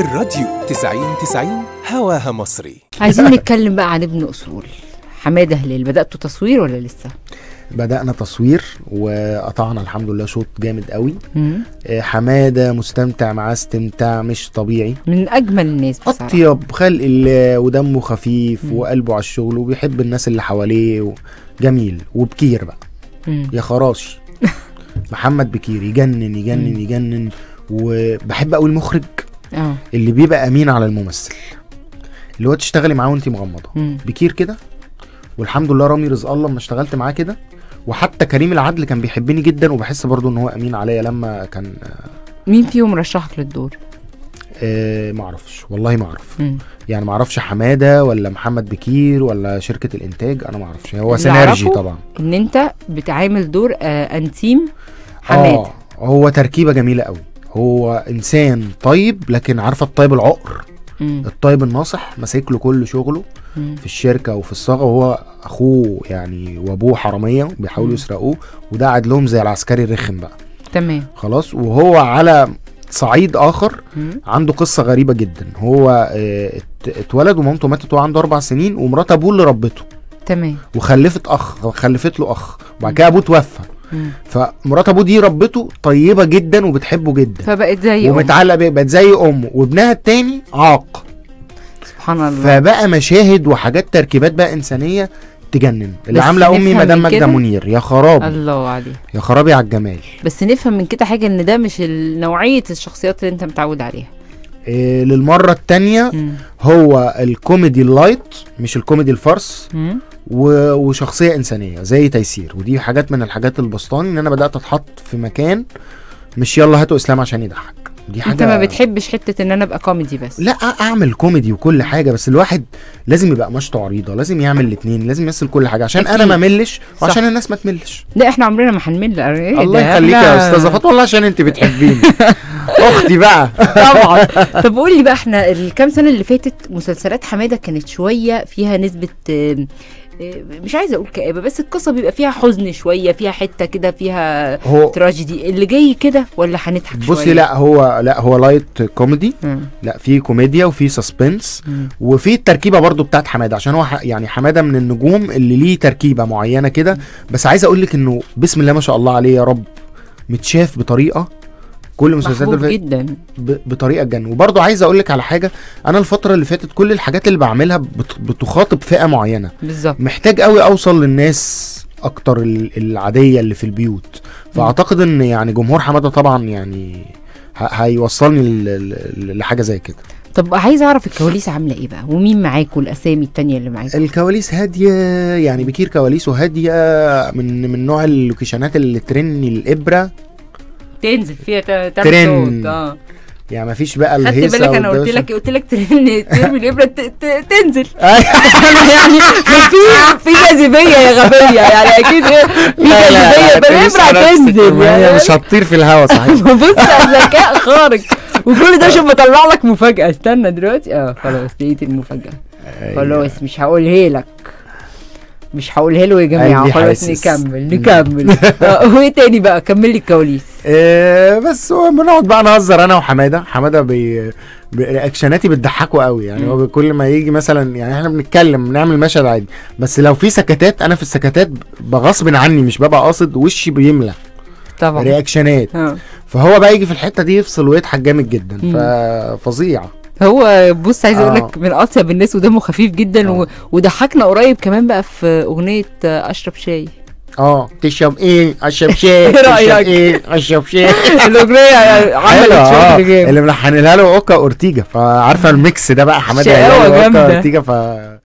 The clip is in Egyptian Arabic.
الراديو 90 90 هواها مصري عايزين نتكلم بقى عن ابن اصول حماده هلال بداتوا تصوير ولا لسه بدأنا تصوير وقطعنا الحمد لله شوط جامد قوي مم. آه، حمادة مستمتع معاه استمتاع مش طبيعي من اجمل الناس بصراحه أطيب خلق الله ودمه خفيف مم. وقلبه على الشغل وبيحب الناس اللي حواليه و- جميل وبكير بقى مم. يا خراشي محمد بكير يجنن يجنن مم. يجنن وبحب قوي المخرج اه اللي بيبقى امين على الممثل اللي هو تشتغلي معاه وانت مغمضه مم. بكير كده والحمد لله رامي رزق الله لما اشتغلت معاه كده وحتى كريم العدل كان بيحبني جدا وبحس برضو ان هو امين عليا لما كان مين فيهم رشحك للدور آه ما اعرفش والله ما اعرف مم. يعني ما اعرفش حماده ولا محمد بكير ولا شركه الانتاج انا ما اعرفش هو اللي سينارجي أعرفه طبعا ان انت بتعامل دور آه انتيم حماده اه هو تركيبه جميله قوي هو انسان طيب لكن عارفه الطيب العقر مم. الطيب الناصح ماسك له كل شغله مم. في الشركه وفي الصاغه وهو اخوه يعني وابوه حراميه بيحاولوا مم. يسرقوه وده قاعد لهم زي العسكري الرخم بقى تمام خلاص وهو على صعيد اخر مم. عنده قصه غريبه جدا هو آه، ات- اتولد ومامته ماتت وهو عنده اربع سنين ومرات ابوه اللي ربته تمام وخلفت اخ خلفت له اخ وبعد كده ابوه توفى مم. فمرات ابوه دي ربته طيبه جدا وبتحبه جدا فبقت زي أم. ومتعلق بيه بقت زي امه وابنها التاني عاق سبحان الله فبقى مشاهد وحاجات تركيبات بقى انسانيه تجنن اللي بس عامله امي نفهم مدام من ماجده كده؟ منير يا خرابي الله عليك يا خرابي على الجمال بس نفهم من كده حاجه ان ده مش ال- نوعيه الشخصيات اللي انت متعود عليها إيه للمره التانيه مم. هو الكوميدي اللايت مش الكوميدي الفرس مم. و- وشخصيه انسانيه زي تيسير ودي حاجات من الحاجات البسطاني ان انا بدات اتحط في مكان مش يلا هاتوا اسلام عشان يضحك دي حاجه انت ما بتحبش حته ان انا ابقى كوميدي بس لا اعمل كوميدي وكل حاجه بس الواحد لازم يبقى مشط عريضه لازم يعمل الاثنين لازم يمثل كل حاجه عشان انا أكيد. ما ملش صح. وعشان الناس ما تملش لا احنا عمرنا ما هنمل إيه الله ده؟ يخليك يا إحنا- استاذه فاطمه والله عشان انت بتحبيني اختي بقى طبعا طب قول لي بقى احنا الكام سنه اللي فاتت مسلسلات حماده كانت شويه فيها نسبه آم، آم، مش عايزه اقول كآبه بس القصه بيبقى فيها حزن شويه فيها حته كده فيها هو تراجيدي اللي جاي كده ولا هنضحك شويه بصي لا هو لا هو لايت كوميدي مم. لا في كوميديا وفي سسبنس مم. وفي التركيبه برضو بتاعت حماده عشان هو ح- يعني حماده من النجوم اللي ليه تركيبه معينه كده بس عايز اقول لك انه بسم الله ما شاء الله عليه يا رب متشاف بطريقه كل المسلسلات محبوب اللي فاتت جدا ب- بطريقه تجنن وبرضه عايز اقول لك على حاجه انا الفتره اللي فاتت كل الحاجات اللي بعملها بت- بتخاطب فئه معينه بالظبط محتاج قوي اوصل للناس اكتر ال- العاديه اللي في البيوت فاعتقد ان يعني جمهور حماده طبعا يعني ه- هيوصلني ل- ل- لحاجه زي كده طب عايزه اعرف الكواليس عامله ايه بقى ومين معاك والاسامي التانية اللي معاك الكواليس هاديه يعني بكير كواليسه هاديه من من نوع اللوكيشنات اللي ترن الابره تنزل فيها ت- تعمل ترند. صوت اه يعني ما فيش بقى خدت الهيصه بالك انا قلت والدوشة. لك قلت لك ترمي ترمي الابره ت- ت- تنزل أيوة. يعني في في جاذبيه يا غبيه يعني اكيد إيه، في لا، لا، جاذبيه لا، بالابره تقوليش على نفسك، هتنزل ما هي يعني مش هتطير في الهوا صحيح بص ذكاء خارق وكل ده عشان بطلع لك مفاجاه استنى دلوقتي اه خلاص لقيت المفاجاه خلاص مش هقولها لك مش هقولها له يا جماعه قلبي خلاص حاسس. نكمل نكمل آه، وايه تاني بقى كمل لي الكواليس آه، بس هو بنقعد بقى نهزر انا وحماده حماده بي بي- رياكشناتي بتضحكه قوي يعني هو كل ما يجي مثلا يعني احنا بنتكلم بنعمل مشهد عادي بس لو في سكتات انا في السكتات بغصب عني مش ببقى قاصد وشي بيملى طبعا رياكشنات آه. فهو بقى يجي في الحته دي يفصل ويضحك جامد جدا مم. ففظيع هو بص عايز اقول آه. لك من اطيب الناس ودمه خفيف جدا و... آه. وضحكنا قريب كمان بقى في اغنيه آه، اشرب شاي اه تشرب ايه اشرب شاي إيه تشرب رأيك؟ ايه اشرب شاي الاغنيه عملت حلوة، آه. شغل جامد اللي ملحنها له اوكا اورتيجا فعارفه الميكس ده بقى حماده شقاوة هلال وأوكا جامدة. اورتيجا ف